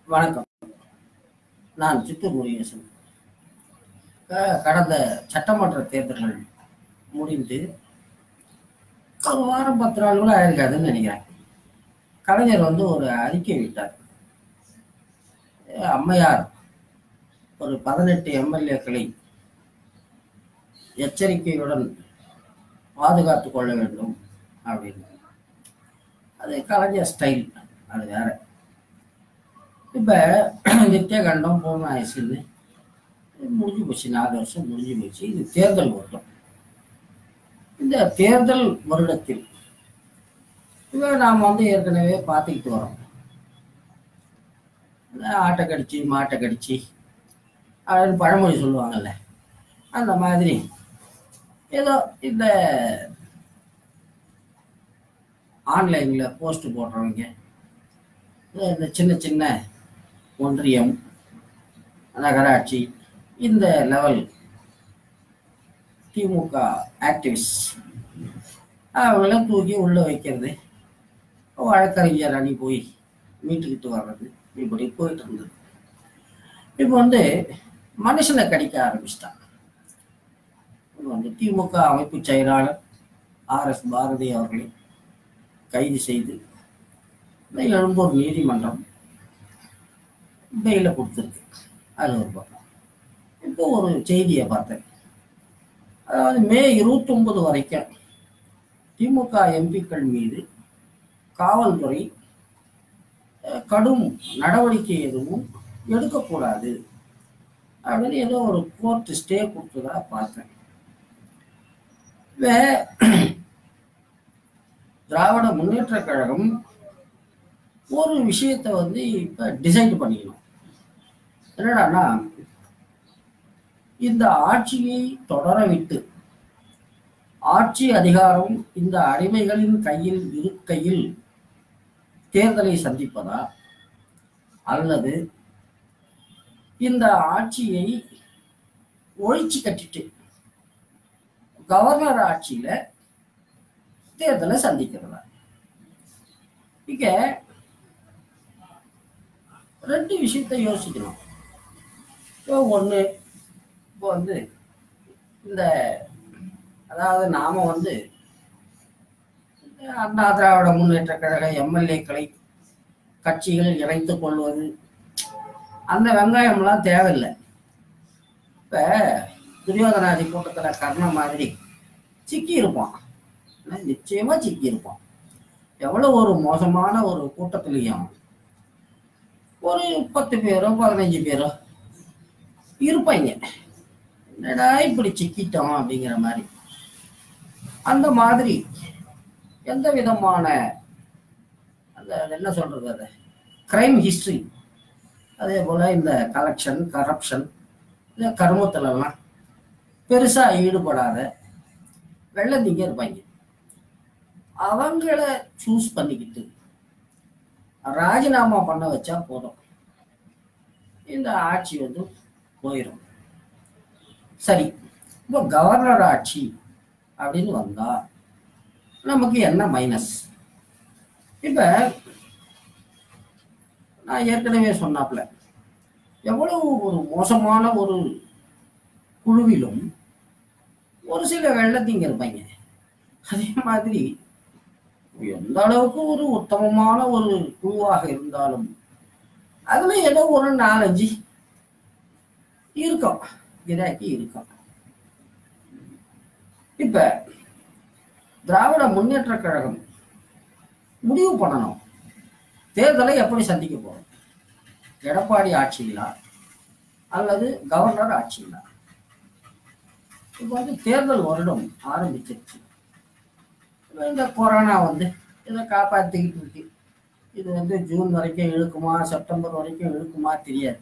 வணக்கம் நான் சித்தூர் முருகேசன் க- கடந்த சட்டமன்ற தேர்தல்கள் முடிந்து ஒரு வாரம் பத்து நாள் கூட ஆயிருக்காதுன்னு நினைக்கிறேன் கலைஞர் வந்து ஒரு அறிக்கை விட்டார் அஹ் அம்மையார் ஒரு பதினெட்டு எம்எல்ஏக்களை எச்சரிக்கையுடன் பாதுகாத்து கொள்ள வேண்டும் அப்படின்னு அது கலைஞர் ஸ்டைல் அது வேற இப்போ நித்தியகண்டம் பூர்ணாயசுன்னு முடிஞ்சு போச்சு நாலு வருஷம் முடிஞ்சு போச்சு இது தேர்தல் வருடம் இந்த தேர்தல் வருடத்தில் இதை நாம் வந்து ஏற்கனவே பார்த்துக்கிட்டு வரோம் இந்த ஆட்டை கடிச்சு மாட்டை கடிச்சு அப்படின்னு பழமொழி சொல்லுவாங்கல்ல அந்த மாதிரி ஏதோ இந்த ஆன்லைனில் போஸ்ட் போடுறவங்க இந்த சின்ன சின்ன ஒன்றியம் நகராட்சி இந்த லெவல் திமுக ஆக்டிவிஸ்ட் அவங்கள தூக்கி உள்ள வைக்கிறது வழக்கறிஞர் அணி போய் மீட்டுக்கிட்டு வர்றது இப்படி போயிட்டு இருந்தது இப்போ வந்து மனுஷனை கடிக்க ஆரம்பிச்சிட்டாங்க இப்போ வந்து திமுக அமைப்பு செயலாளர் ஆர் எஸ் பாரதி அவர்களை கைது செய்து இந்த எழும்பூர் நீதிமன்றம் பெயில கொடுத்துருக்கு அது ஒரு பக்கம் இப்போ ஒரு செய்தியை பார்த்தேன் அதாவது மே இருபத்தொன்பது வரைக்கும் திமுக எம்பிக்கள் மீது காவல்துறை அஹ், கடும் நடவடிக்கை எதுவும் எடுக்கக்கூடாது அப்படின்னு ஏதோ ஒரு கோர்ட் ஸ்டே கொடுத்ததா பார்த்தேன் வே திராவிட முன்னேற்ற கழகம் ஒரு விஷயத்தை வந்து இப்ப டிசைட் பண்ணிக்கணும் என்னடான்னா இந்த ஆட்சியை தொடர விட்டு ஆட்சி அதிகாரம் இந்த அடிமைகளின் கையில் இருக்கையில் தேர்தலை சந்திப்பதா அல்லது இந்த ஆட்சியை ஒழிச்சு கட்டிட்டு கவர்னர் ஆட்சியில தேர்தலை சந்திக்கிறதா இங்க ரெண்டு விஷயத்தை யோசிக்கணும் இப்போ ஒன்று இப்போ வந்து இந்த அதாவது நாம வந்து அண்ணா திராவிட முன்னேற்ற கழக எம்எல்ஏக்களை கட்சிகள் இணைத்துக் கொள்வது அந்த வெங்காயம்லாம் தேவையில்லை இப்போ துரியோதனாதி கூட்டத்தில் கர்ணன் மாதிரி சிக்கி இருப்பான் ஆனா நிச்சயமா சிக்கி இருப்பான் எவ்வளோ ஒரு மோசமான ஒரு கூட்டத்திலையும் ஒரு பத்து பேரோ பதினஞ்சு பேரோ இருப்பாங்க என்னடா இப்படி சிக்கிட்டோம் அப்படிங்கிற மாதிரி அந்த மாதிரி எந்த விதமான அந்த அது என்ன சொல்றது அது கிரைம் ஹிஸ்டரி அதே போல இந்த கலெக்ஷன் கரப்ஷன் இந்த கர்மத்துலலாம் பெருசா ஈடுபடாத வெள்ளந்திங்க இருப்பாங்க அவங்கள சூஸ் பண்ணிக்கிட்டு ராஜினாமா பண்ண வச்சா போதும் இந்த ஆட்சி வந்து போயிடும் சரி இப்போ கவர்னர் ஆட்சி அப்படின்னு வந்தா நமக்கு என்ன மைனஸ் இப்ப நான் ஏற்கனவே சொன்னாப்ல எவ்வளவு ஒரு மோசமான ஒரு குழுவிலும் ஒரு சில வெள்ளத்திங்க இருப்பாங்க அதே மாதிரி எந்த அளவுக்கு ஒரு உத்தமமான ஒரு குழுவாக இருந்தாலும் அதுல ஏதோ ஒரு நாலஞ்சு இருக்கும் கிராக்கி இருக்கும் இப்ப திராவிட முன்னேற்ற கழகம் முடிவு பண்ணணும் தேர்தலை எப்படி சந்திக்க போறோம் எடப்பாடி ஆட்சியிலா அல்லது கவர்னர் ஆட்சியிலா இப்போ வந்து தேர்தல் வருடம் ஆரம்பிச்சிருச்சு இப்ப இந்த கொரோனா வந்து இதை காப்பாற்றிக்கிட்டு இருக்கு இது வந்து ஜூன் வரைக்கும் இழுக்குமா செப்டம்பர் வரைக்கும் இழுக்குமா தெரியாது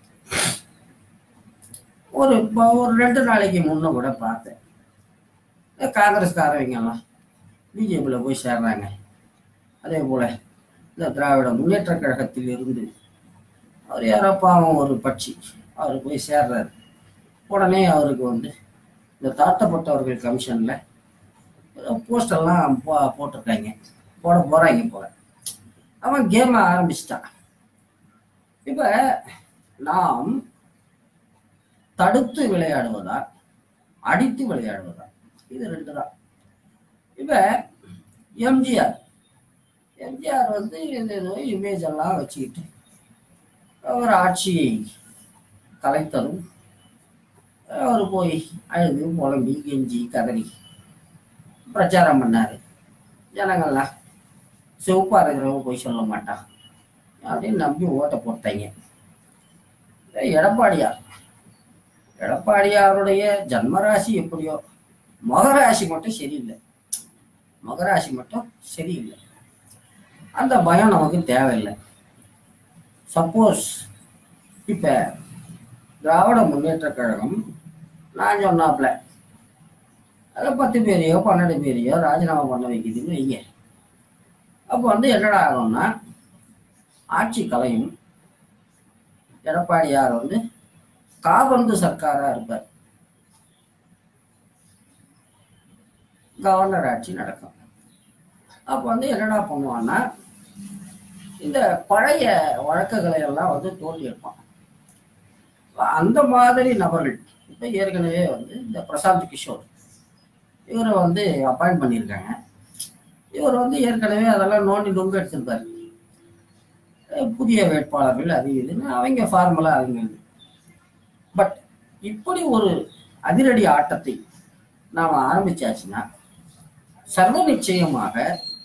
ஒரு இப்போ ஒரு ரெண்டு நாளைக்கு முன்ன கூட பார்த்தேன் இந்த காங்கிரஸ்காரவங்க எல்லாம் பிஜேபியில் போய் சேர்றாங்க அதே போல் இந்த திராவிட முன்னேற்ற கழகத்தில் இருந்து அவர் யாரோ பாவம் ஒரு பட்சி அவர் போய் சேர்றாரு உடனே அவருக்கு வந்து இந்த தாழ்த்தப்பட்டவர்கள் கமிஷனில் போஸ்டெல்லாம் போ போட்டிருக்காங்க போட போகிறாங்க போல அவன் கேமை ஆரம்பிச்சிட்டான் இப்ப நாம் தடுத்து விளையாடுவதா அடித்து விளையாடுவதா இது ரெண்டு தான் இப்ப எம்ஜிஆர் எம்ஜிஆர் வந்து இந்த ஏதோ இமேஜ் எல்லாம் வச்சுக்கிட்டு அவர் ஆட்சியை கலைத்ததும் அவர் போய் அழுது புலம்பி கெஞ்சி கதறி பிரச்சாரம் பண்ணாரு ஜனங்கள்லாம் சிவப்பா இருக்கிறவங்க போய் சொல்ல மாட்டான் அப்படின்னு நம்பி ஓட்டை போட்டாங்க எடப்பாடியார் எடப்பாடியாருடைய ஜன்மராசி எப்படியோ மகராசி மட்டும் சரியில்லை மகராசி மட்டும் சரியில்லை அந்த பயம் நமக்கு தேவையில்லை சப்போஸ் இப்ப திராவிட முன்னேற்ற கழகம் நான் சொன்னாப்ல அதை பத்து பேரையோ பன்னெண்டு பேரையோ ராஜினாமா பண்ண வைக்குதுன்னு வைங்க அப்போ வந்து என்னடா ஆகும்னா ஆட்சி கலையும் எடப்பாடியார் வந்து காபந்து சர்க்காரா இருப்பார் கவர்னர் ஆட்சி நடக்கும் அப்போ வந்து என்னடா பண்ணுவான்னா இந்த பழைய வழக்குகளை எல்லாம் வந்து தோண்டி எடுப்பான் அந்த மாதிரி நபர்கள் இப்போ ஏற்கனவே வந்து இந்த பிரசாந்த் கிஷோர் இவரை வந்து அப்பாயிண்ட் பண்ணியிருக்காங்க இவர் வந்து ஏற்கனவே அதெல்லாம் நோண்டி நொங்கு எடுத்திருப்பார் புதிய வேட்பாளர்கள் அது இதுன்னு அவங்க ஃபார்முலா அவங்க இது பட் இப்படி ஒரு அதிரடி ஆட்டத்தை நாம் ஆரம்பிச்சாச்சுன்னா சர்வ நிச்சயமாக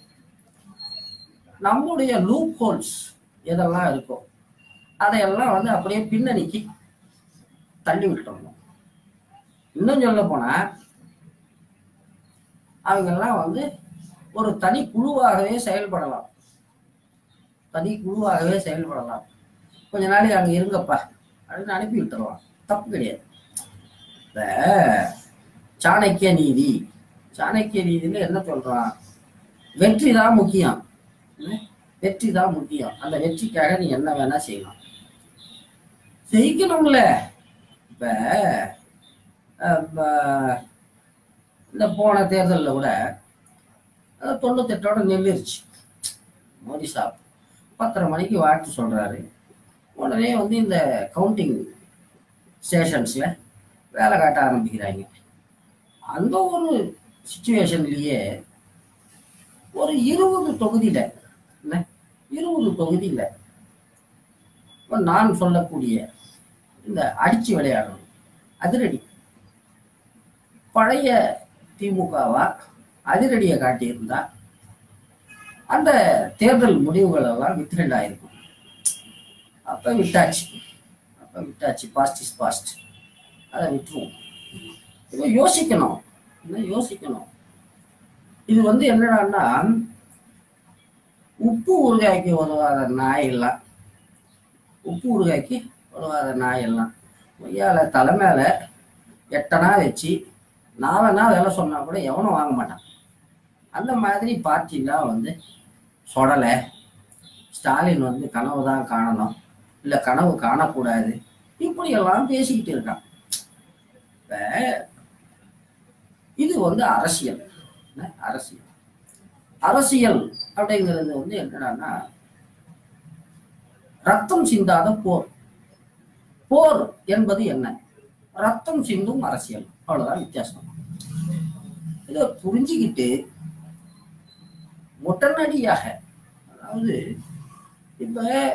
நம்முடைய லூப் ஹோல்ஸ் எதெல்லாம் இருக்கோ அதையெல்லாம் வந்து அப்படியே பின்னணிக்கு தள்ளி விட்டுறணும் இன்னும் சொல்ல போனா அவங்கெல்லாம் வந்து ஒரு தனி குழுவாகவே செயல்படலாம் தனி குழுவாகவே செயல்படலாம் கொஞ்ச நாளைக்கு அங்கே இருங்கப்பா அப்படின்னு அனுப்பி விட்டுறலாம் தப்பு கிடையாது இந்த சாணக்கிய நீதி சாணக்கிய நீதியில என்ன சொல்றான் வெற்றி தான் முக்கியம் வெற்றி தான் முக்கியம் அந்த வெற்றிக்காக நீ என்ன வேணா செய்யலாம் ஜெயிக்கணும்ல இப்ப இந்த போன தேர்தலில் கூட தொண்ணூத்தெட்டோட நெல்லிருச்சு மோடி சாப் பத்தரை மணிக்கு வாழ்த்து சொல்றாரு உடனே வந்து இந்த கவுண்டிங் ஸ்டேஷன்ஸ்ல வேலை காட்ட ஆரம்பிக்கிறாங்க அந்த ஒரு சுச்சுவேஷன்லயே ஒரு இருபது தொகுதியில என்ன இருபது தொகுதியில நான் சொல்லக்கூடிய இந்த அடிச்சு விளையாடணும் அதிரடி பழைய திமுகவா அதிரடியை காட்டியிருந்தா அந்த தேர்தல் முடிவுகள் எல்லாம் வித்ரெண்ட் ஆயிருக்கும் அப்ப விட்டாச்சு அப்ப விட்டாச்சு பாஸ்ட் இஸ் பாஸ்ட் அதை விட்டுருவோம் இதை யோசிக்கணும் என்ன யோசிக்கணும் இது வந்து என்னடான்னா உப்பு ஊறுகாய்க்கு உதவாத நாய் எல்லாம் உப்பு ஊறுகாய்க்கு உதவாத நாய் எல்லாம் ஒய்யால தலை மேல எட்டனா வச்சு நாலனா வேலை சொன்னா கூட எவனும் வாங்க மாட்டான் அந்த மாதிரி பார்ட்டிலாம் வந்து சொடலை ஸ்டாலின் வந்து கனவு தான் காணணும் இல்லை கனவு காணக்கூடாது இப்படி எல்லாம் பேசிக்கிட்டு இருக்கான் இப்ப இது வந்து அரசியல் என்ன? அரசியல் அரசியல் அப்படிங்கிறது வந்து என்னடான்னா ரத்தம் சிந்தாத போர் போர் என்பது என்ன ரத்தம் சிந்தும் அரசியல் அவ்வளவுதான் வித்தியாசம் இதை புரிஞ்சுக்கிட்டு உடனடியாக அதாவது இப்ப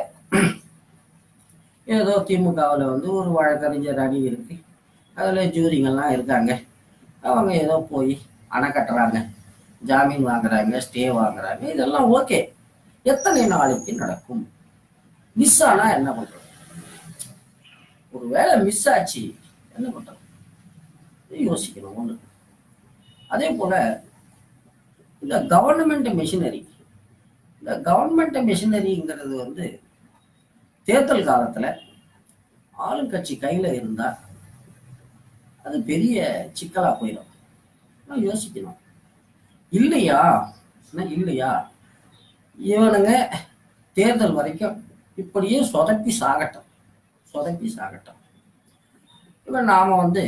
ஏதோ திமுகவில் வந்து ஒரு வழக்கறிஞர் அணி இருக்கு அதில் ஜூரிங்கெல்லாம் இருக்காங்க அவங்க ஏதோ போய் அணை கட்டுறாங்க ஜாமீன் வாங்குறாங்க ஸ்டே வாங்குறாங்க இதெல்லாம் ஓகே எத்தனை நாளைக்கு நடக்கும் மிஸ் ஆனா என்ன பண்றது ஒரு வேலை மிஸ் ஆச்சு என்ன பண்றது இது யோசிக்கணும் ஒண்ணு அதே போல இந்த கவர்மெண்ட் மிஷினரி இந்த கவர்மெண்ட் மிஷினரிங்கிறது வந்து தேர்தல் காலத்துல ஆளுங்கட்சி கையில இருந்தா அது பெரிய சிக்கலா போயிடும் ஆனா யோசிக்கணும் இல்லையா என்ன இல்லையா இவனுங்க தேர்தல் வரைக்கும் இப்படியே சொதப்பி சாகட்டும் சொதப்பி சாகட்டும் இவன் நாம வந்து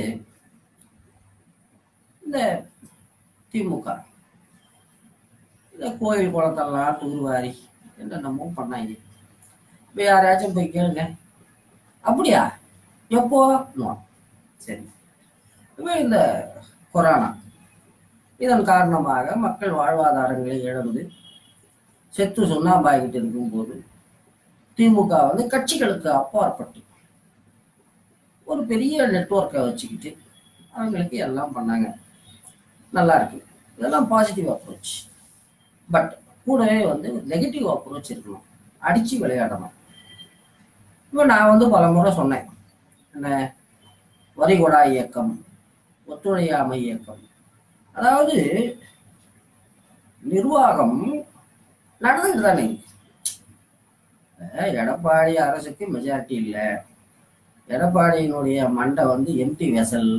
இந்த திமுக இந்த கோயில் குளத்தெல்லாம் தூர்வாரி என்னென்னமோ பண்ணாங்க இப்போ யாரையாச்சும் போய் கேளுங்க அப்படியா எப்போ நோ சரி இப்போ இந்த கொரோனா இதன் காரணமாக மக்கள் வாழ்வாதாரங்களை இழந்து செத்து சுண்ணாம்பாகிட்டு இருக்கும்போது திமுக வந்து கட்சிகளுக்கு அப்பாற்பட்டு ஒரு பெரிய நெட்வொர்க்கை வச்சுக்கிட்டு அவங்களுக்கு எல்லாம் பண்ணாங்க நல்லா இருக்கு இதெல்லாம் பாசிட்டிவ் அப்ரோச் பட் கூடவே வந்து நெகட்டிவ் அப்ரோச் இருக்கணும் அடிச்சு விளையாடணும் இப்போ நான் வந்து பல முறை சொன்னேன் என்ன வரிகொடா இயக்கம் ஒத்துழையாமை இயக்கம் அதாவது நிர்வாகம் நடந்துட்டு தானே அஹ் எடப்பாடி அரசுக்கு மெஜாரிட்டி இல்லை எடப்பாடியினுடைய மண்டை வந்து எம்டி வெசல்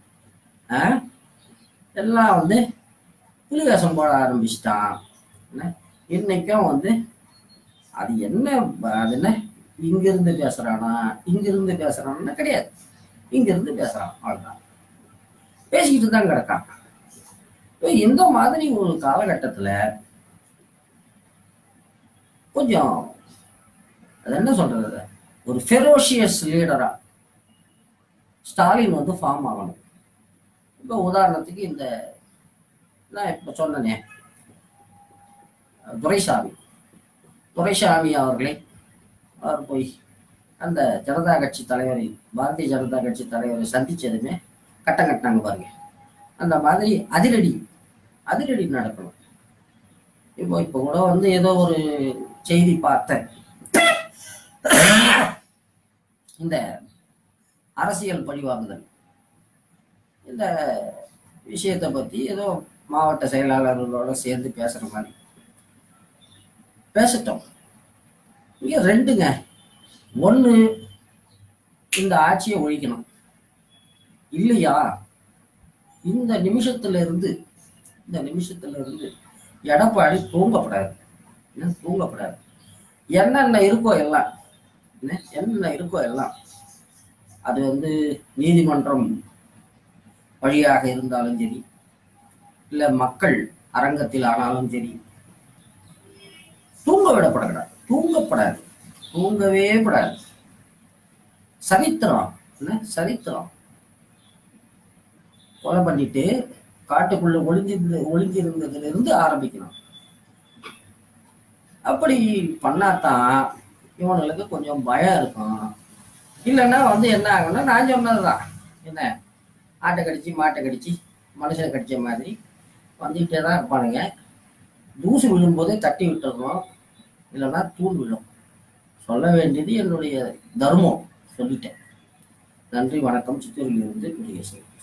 எல்லாம் வந்து புலி வேஷம் போட ஆரம்பிச்சிட்டான் என்ன இன்னைக்கும் வந்து அது என்ன ப- அது என்ன இங்கிருந்து பேசுறானா இங்கிருந்து பேசுறானா கிடையாது இங்கிருந்து பேசுறான் அவ்வளவுதான் பேசிக்கிட்டு தான் கிடக்கான் இப்போ இந்த மாதிரி ஒரு காலகட்டத்துல கொஞ்சம் அது என்ன சொல்றது ஒரு ஃபெரோஷியஸ் லீடரா ஸ்டாலின் வந்து ஃபார்ம் ஆகணும் இப்போ உதாரணத்துக்கு இந்த நான் இப்போ சொன்னனே துரைசாமி துரைசாமி அவர்களை அவர் போய் அந்த ஜனதா கட்சி தலைவரை பாரதிய ஜனதா கட்சி தலைவரை சந்திச்சதுமே கட்டம் கட்டினாங்க பாருங்க அந்த மாதிரி அதிரடி அதிரடி நடக்கணும் இப்போ இப்போ கூட வந்து ஏதோ ஒரு செய்தி பார்த்தேன் இந்த அரசியல் பழிவாங்குதல் இந்த விஷயத்தை பத்தி ஏதோ மாவட்ட செயலாளர்களோட சேர்ந்து பேசுற மாதிரி பேசட்டும் இங்க ரெண்டுங்க ஒண்ணு இந்த ஆட்சியை ஒழிக்கணும் இல்லையா இந்த நிமிஷத்துல இருந்து இந்த நிமிஷத்துல இருந்து எடப்பாடி தூங்கப்படாது என்ன தூங்கப்படாது என்னென்ன இருக்கோ எல்லாம் என்ன என்னென்ன இருக்கோ எல்லாம் அது வந்து நீதிமன்றம் வழியாக இருந்தாலும் சரி இல்ல மக்கள் அரங்கத்தில் ஆனாலும் சரி தூங்க விடப்படக்கூடாது தூங்கப்படாது தூங்கவே படாது சரித்திரம் என்ன சரித்திரம் கொலை பண்ணிட்டு காட்டுக்குள்ள ஒளிஞ்சிருந்து ஒளிஞ்சிருந்ததுல இருந்து ஆரம்பிக்கணும் அப்படி பண்ணாதான் இவனுங்களுக்கு கொஞ்சம் பயம் இருக்கும் இல்லைன்னா வந்து என்ன ஆகும்னா நான் சொன்னதுதான் என்ன ஆட்டை கடிச்சு மாட்டை கடிச்சு மனுஷனை கடிச்ச மாதிரி வந்துக்கிட்டே தான் இருப்பானுங்க தூசு விழும்போதே தட்டி விட்டுறணும் இல்லைன்னா தூள் விழும் சொல்ல வேண்டியது என்னுடைய தர்மம் சொல்லிட்டேன் நன்றி வணக்கம் சித்தூரிலிருந்து குடியரசு